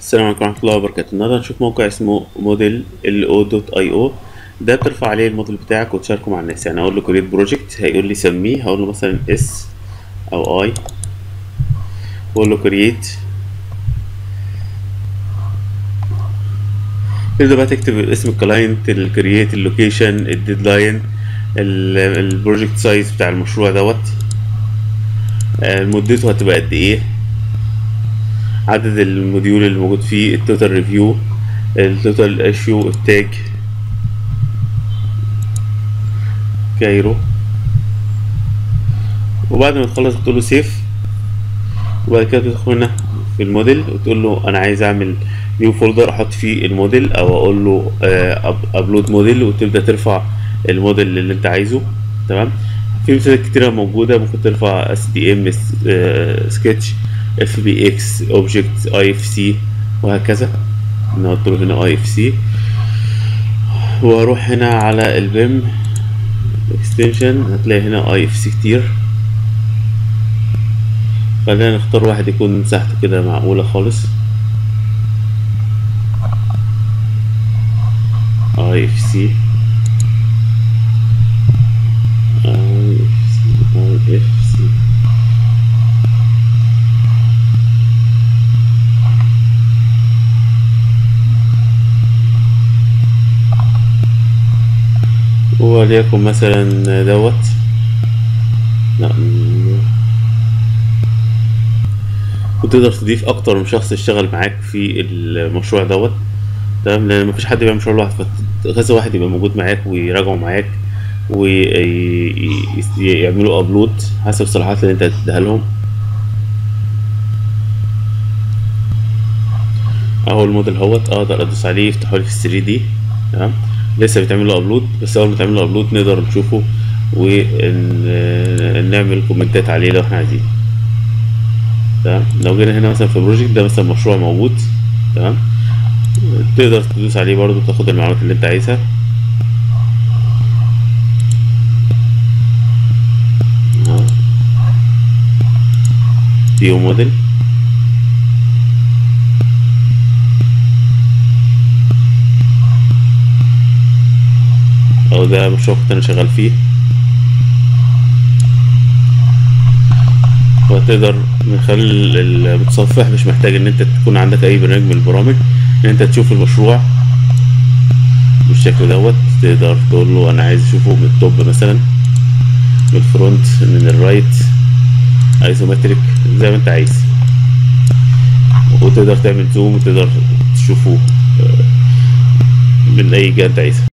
السلام عليكم ورحمة الله وبركاته النهاردة هنشوف موقع اسمه موديل ال او دوت اي او ده بترفع عليه الموديل بتاعك وتشاركه مع الناس يعني اقول له كريت بروجكت هيقول لي سميه هقول له مثلا اس او اي واقول له كريت تبدأ بقى تكتب اسم الكلاينت الكرييت اللوكيشن الديدلاين البروجكت سايز بتاع المشروع دوت آه، مدته هتبقى قد ايه عدد الموديول اللي موجود فيه التوتال ريفيو التوتال ايشيو التاج كايرو وبعد ما تخلص تقول له سيف وبعد كده تدخل هنا في الموديل وتقول له انا عايز اعمل نيو فولدر احط فيه الموديل او اقول له ابلود موديل وتبدا ترفع الموديل اللي انت عايزه تمام في مثال كتيره موجوده ممكن ترفع اس دي ام سكتش اف بي اكس اوبجكت اي اف سي وهكذا نحط له هنا اي اف سي واروح هنا على البيم اكستنشن هتلاقي هنا اي اف سي كتير خلينا نختار واحد يكون مساحته كده معقولة خالص اي اف سي اي اف سي اي اف سي وليكن مثلا دوت لا وتقدر تضيف اكتر من شخص يشتغل معاك في المشروع دوت تمام لان مفيش حد بيعمل مشروع لوحده فكذا واحد يبقى موجود معاك ويراجعوا معاك ويعملوا ابلود حسب الصلاحيات اللي انت هتديها لهم اهو الموديل اهوت اقدر ادوس عليه يفتحوا لي في 3 دي تمام لسه بيتعمل له ابلود بس اول ما تعمل له ابلود نقدر نشوفه ونعمل كومنتات عليه لو احنا عايزين تمام لو جينا هنا مثلا في بروجكت ده مثلا مشروع موجود تمام تقدر تدوس عليه برضو تاخد المعلومات اللي انت عايزها فيو موديل او ده مشروع كنت انا شغال فيه وتقدر من خلال المتصفح مش محتاج ان انت تكون عندك اي برنامج من البرامج ان انت تشوف المشروع بالشكل دوت تقدر تقول له انا عايز اشوفه من التوب مثلا من الفرونت من الرايت ايزومتريك زي ما انت عايز وتقدر تعمل زوم وتقدر تشوفه من اي جهه انت عايزها